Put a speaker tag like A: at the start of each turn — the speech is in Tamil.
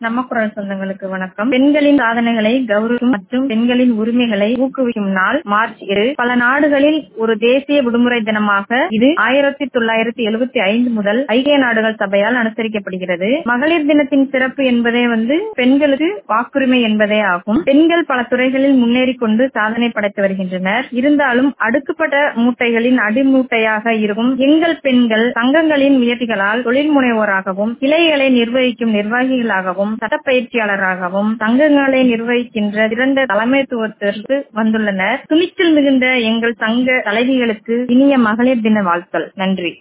A: நம்ம குரல் சொந்தங்களுக்கு வணக்கம் பெண்களின் சாதனைகளை கௌரவிக்கும் மற்றும் பெண்களின் உரிமைகளை ஊக்குவிக்கும் நாள் மார்ச் ஏழு பல நாடுகளில் ஒரு தேசிய விடுமுறை தினமாக இது ஆயிரத்தி தொள்ளாயிரத்தி எழுபத்தி ஐந்து முதல் ஐக்கிய நாடுகள் சபையால் அனுசரிக்கப்படுகிறது மகளிர் தினத்தின் சிறப்பு என்பதே வந்து பெண்களுக்கு வாக்குரிமை என்பதே ஆகும் பெண்கள் பல துறைகளில் முன்னேறி கொண்டு சாதனை படைத்து வருகின்றனர் இருந்தாலும் அடுக்குப்பட்ட மூட்டைகளின் அடிமூட்டையாக இருக்கும் எங்கள் பெண்கள் சங்கங்களின் முயற்சிகளால் தொழில் முனைவோராகவும் கிளைகளை நிர்வகிக்கும் நிர்வாகிகளாகவும் சட்டப்பயிற்சியாளராகவும் சங்கங்களை நிர்வகிக்கின்ற சிறந்த தலைமைத்துவத்திற்கு வந்துள்ளனர் துணிச்சல் மிகுந்த எங்கள் சங்க தலைவிகளுக்கு இனிய மகளிர் தின வாழ்த்துக்கள் நன்றி